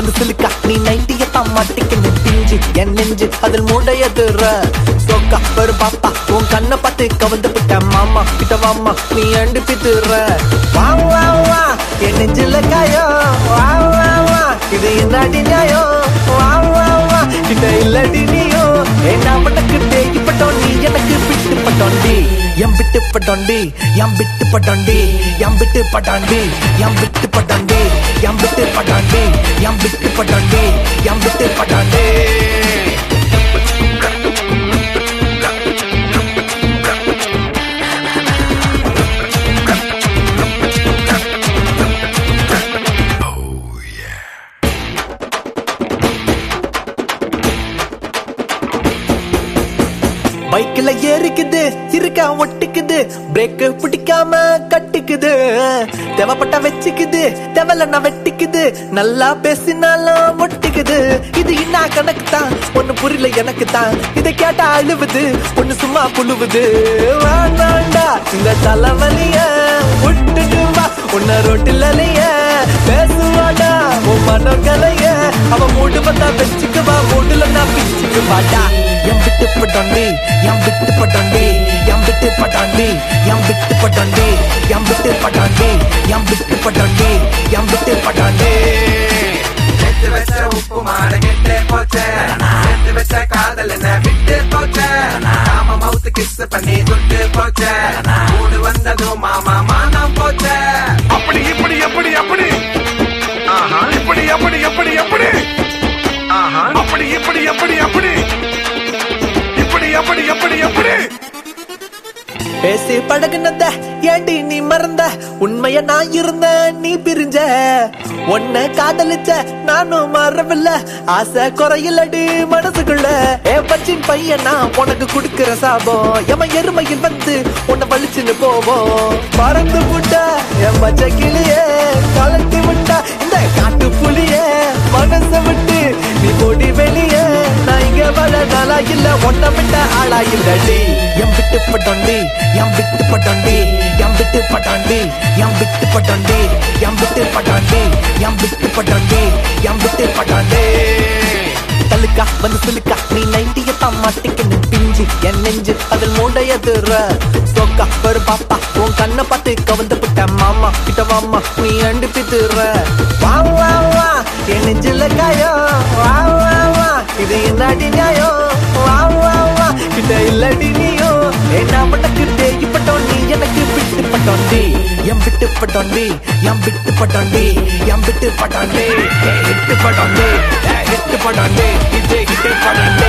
வந்து சிலுக்கா நீ நைட்டியத்தான் மாட்டிக்கன்னு பிஞ்சு என் நெஞ்சு அதில் மூடையதுற சோக்கா ஒரு பாப்பா உன் கண்ணை பார்த்து கவந்து விட்ட மாமா கிட்ட வாமா நீ அண்டு பித்துற வா வா வா என் நெஞ்சில காயோ வா வா வா இது என்னடி நியாயம் வா வா வா கிட்ட இல்லடி நீயோ என்ன உனக்கு தேய்ப்பட்டோம் நீ எனக்கு விட்டு பட்டோண்டி எம் விட்டு பட்டோண்டி எம் விட்டு பட்டோண்டி எம் விட்டு பட்டாண்டி எம் விட்டு பட்டாண்டி எம் விட்டு பட்டாண்டி எம் விட்டு பட்டாண்டி எம் விட்டு பட்டாண்டி பைக்ல ஏறிக்குது இருக்க ஒட்டிக்குது பிரேக் பிடிக்காம கட்டிக்குது தேவைப்பட்ட வச்சுக்குது தேவையில்ல வெட்டிக்குது நல்லா பேசினாலும் ஒட்டிக்குது இது என்ன கணக்கு தான் ஒண்ணு புரியல எனக்கு தான் இதை கேட்டா அழுவுது ஒண்ணு சும்மா புழுவுது வேணாண்டா இந்த தலைவலிய விட்டுட்டு வா உன்ன ரோட்டில் அலைய பேசுவாடா உன் மனோகலைய அவ மூடு வந்தா வச்சுக்குவா மூடுல நான் பிச்சுக்கு வாடா எம் விட்டு பட்டாண்டி எம் விட்டு பட்டாண்டி எம் விட்டு பட்டாண்டி எம் விட்டு பட்டாண்டி எம் விட்டு பட்டாண்டி எம் விட்டு பட்டாண்டி எம் விட்டு பட்டாண்டி எடுத்து வச்ச உப்பு மாட கெட்டு போச்சே எடுத்து வச்ச காதல் என்ன விட்டு போச்சே நாம மவுத்து கிஸ் பண்ணி துட்டு போச்சே மூடு வந்ததும் மாமா மானம் போச்சே அப்படி இப்படி எப்படி எப்படி ஆஹா இப்படி எப்படி எப்படி எப்படி ஆஹா அப்படி இப்படி எப்படி எப்படி இப்படி எப்படி எப்படி எப்படி பேசி பழகுனத ஏண்டி நீ மறந்த உண்மைய நான் இருந்த நீ பிரிஞ்ச உன்னை காதலிச்ச நானும் மறவில்ல ஆசை குறையிலடி மனசுக்குள்ள ஏ பச்சின் பையன் நான் உனக்கு கொடுக்கிற சாபம் எம எருமையில் வந்து உன்னை வலிச்சுன்னு போவோம் பறந்து விட்டா என் பச்சை கிளியே கலட்டி விட்டா இந்த காட்டு புலியே மனசை விட்டு நீ போடி வெளியே நான் இங்க வள நாளா இல்ல ஒன்ன விட்ட ஆளா இல்லடி எம் விட்டு பட்டாண்டி எம் விட்டு பட்டாண்டி எம் விட்டு பட்டாண்டி எம் விட்டு பட்டாண்டி எம் விட்டு பட்டாண்டி எம் விட்டு பட்டாண்டி எம் விட்டு பட்டாண்டி தலுக்கா வந்து சிலுக்கா நீ நைட்டியத்தான் மாட்டிக்கன்னு பிஞ்சு என் நெஞ்சு அதில் மூடையதுற சோக்கா ஒரு பாப்பா உன் கண்ணை பார்த்து கவந்து விட்ட மாமா கிட்ட வாமா நீ அண்டு பித்துற வா வா வா என் நெஞ்சில காயோ வா வா வா இது என்னடி நியாயம் வா வா வா கிட்ட இல்லடி நீயோ என்ன உனக்கு தேய்ப்பட்டோம் நீ எனக்கு விட்டு பட்டோண்டி எம் விட்டு பட்டோண்டி எம் விட்டு பட்டோண்டி எம் விட்டு பட்டாண்டி விட்டு பட்டோண்டி விட்டு பட்டாண்டி இது கிட்டு பட்டாண்டி